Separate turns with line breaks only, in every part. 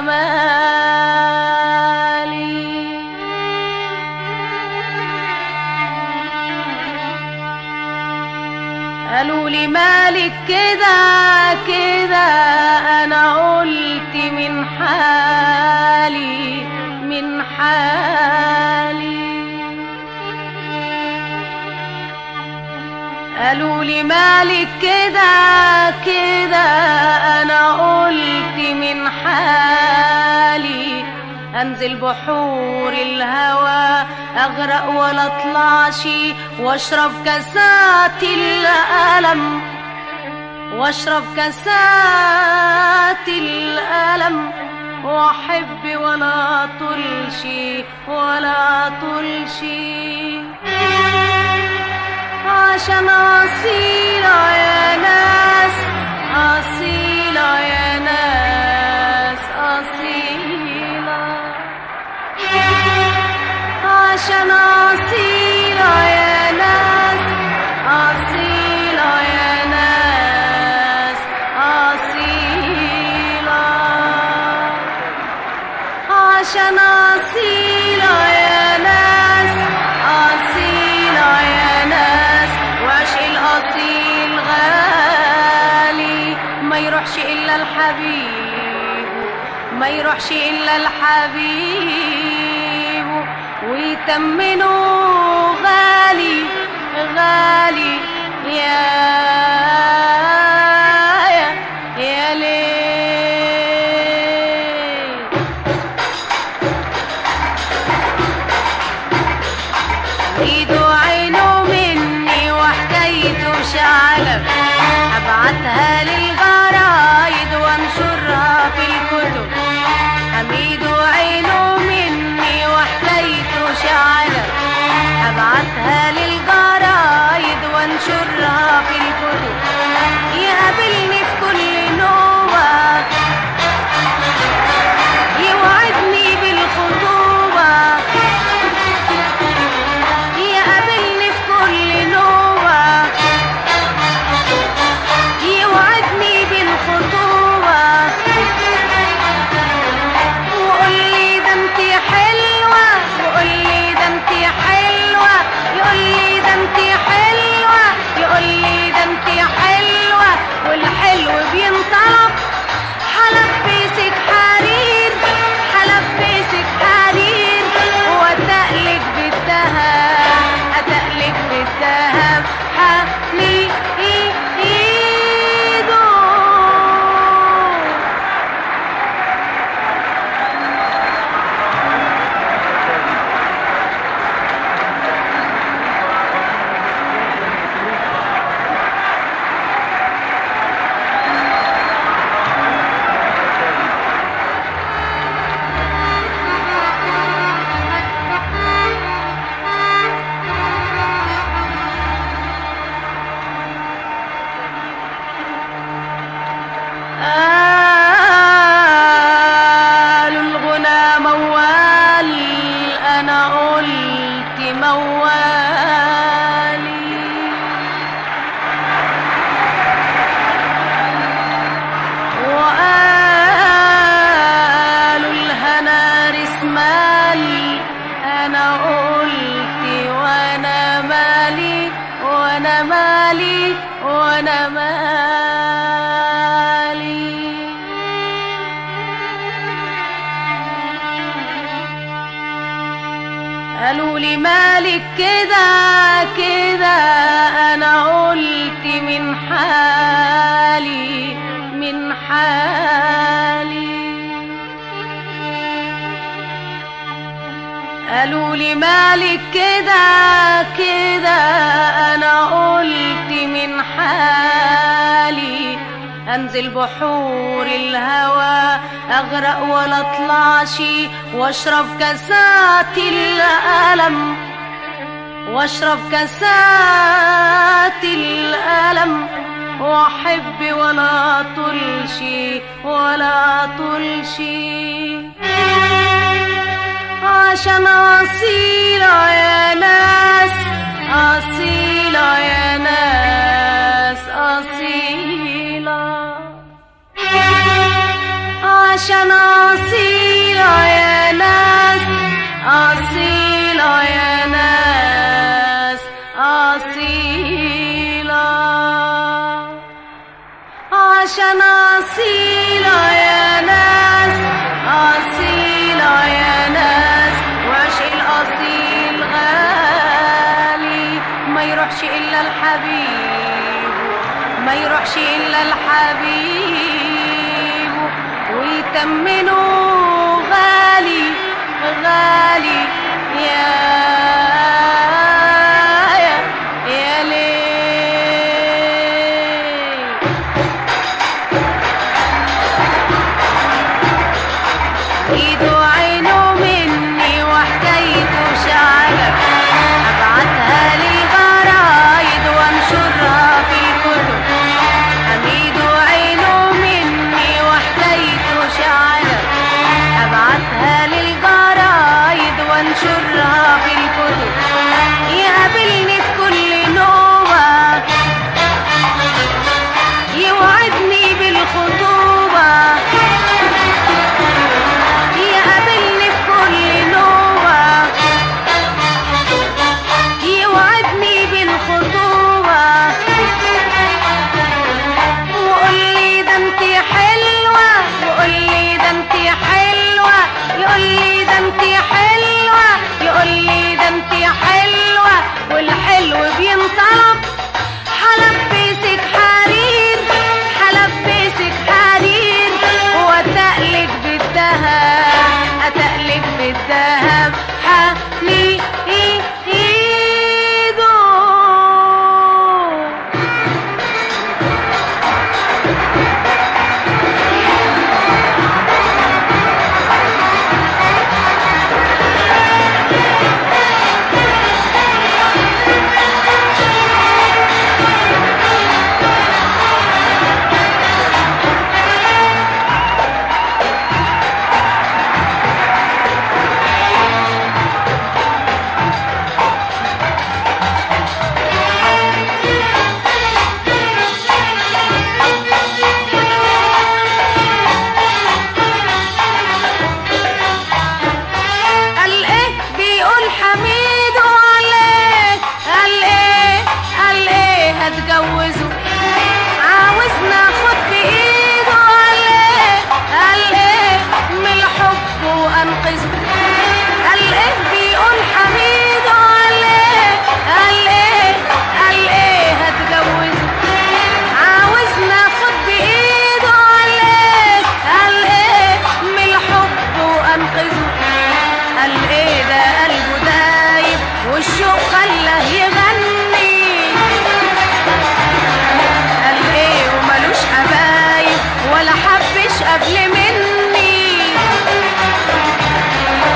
مالي قالوا لي مالك كده كده انا قلت من حالي من حالي قالوا لي مالك كده كده انا قلت من حالي انزل بحور الهوى اغرق ولا اطلعش واشرب كاسات الالم واشرب كاسات الالم واحب ولا طلشي ولا طلشي عشان أصيلة يا ناس أصيلة يا ناس أصيلة عشان أصيلة يا ناس أصيلة يا ناس أصيلة عشان أصيلة يا ناس أصيلة يا ناس وعشق الأصيل غالي ما يروحش إلا الحبيب ما يروحش إلا الحبيب ويتمنوا غالي غالي يا يا, يا ليل ايده عينه مني وحكايته شعلب ابعتها للجرايد وانشرها في الكتب حميده عينه مني وحكايته شعلب ابعتها للجرايد وانشرها في الكتب يقابلني في كل نوبه يوعدني بالخطوبه يقابلني في كل نوبة يوعدني بالخطوبة وقول لي ده انت حلوة وقول لي ده انت حلوة يقول لي ده انت حلوة يقول لي ده انت حلوة والحلو بينطلب حلبسك حرير حلبسك حرير واتقلك بالذهب اتقلك بالذهب حمي ايده قالوا الغنى موال انا قلت موالي وقالوا الهنا رسمالي انا قلت وانا مالي وانا مالي وانا مالي قالوا لي مالك كده كده انا قلت من حالي من حالي قالوا لي مالك كده كده انا قلت من حالي انزل بحور الهوى اغرق ولا اطلعش واشرب كاسات الالم واشرب كاسات الالم واحب ولا طلشي ولا طلشي عشان أصيلة يا ناس أصيلة يا ناس أصيلة عشان أصيلة يا ناس أصيلة يا ناس أصيلة عشان أصيلة يا ناس أصيلة يا ناس وعشق الأصيل غالي ما يروحش إلا الحبيب ما يروحش إلا الحبيب ويتمنوا غالي غالي يا يا, يا ليل ايده عينه مني وحكايته شعلة ابعتها للجرايد وانشرها في الكتب حميده عينه مني وحكايته شعلة ابعتها للجرايد وانشرها في الكتب يقابلني في كل نوبة يوعدني بالخطوبة يقابلني في كل نوبة يوعدني بالخطوبة وقول لي ده انت حلوة وقول لي ده انت حلوة يقول لي ده انت حلوة يقول لي ده انت حلوة والحلو بينطلب حلبسك حرير حلبسك حرير واتقلك بالذهب اتقلك بالذهب حني ايده قال ايه بيقول حميد وعليه قال ايه قال ايه هتجوزه عاوزنا خد بايده قال ايه قال ايه من الحب وانقذه قال ايه بيقول حميد وعليه قال ايه قال ايه هتجوزه عاوزنا خد بايده قال ايه قال ايه من الحب وانقذه قال ايه ده قلبه دايب والشوق خلاه يغني قال ايه وملوش حبايب ولا حبش قبل مني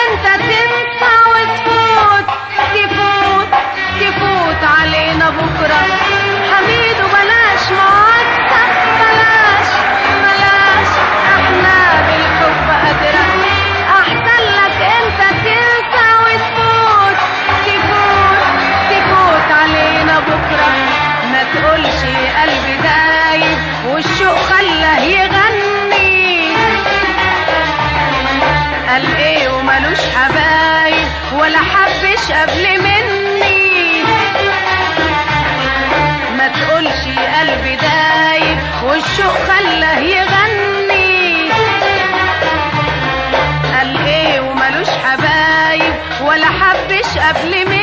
انت تنسى وتفوت تفوت تفوت علينا بكرة حميد وبلاش معاكسة بلاش بلاش احنا بالحب قادرة احسن لك انت تنسى وتفوت تفوت تفوت علينا بكرة ما تقولش قلبي دايب والشوق خلاه يغني قال ايه وملوش حبايب ولا حبش قبل مني ما تقولش قلبي دايب والشوق خلاه يغني قال ايه وملوش حبايب ولا حبش قبل مني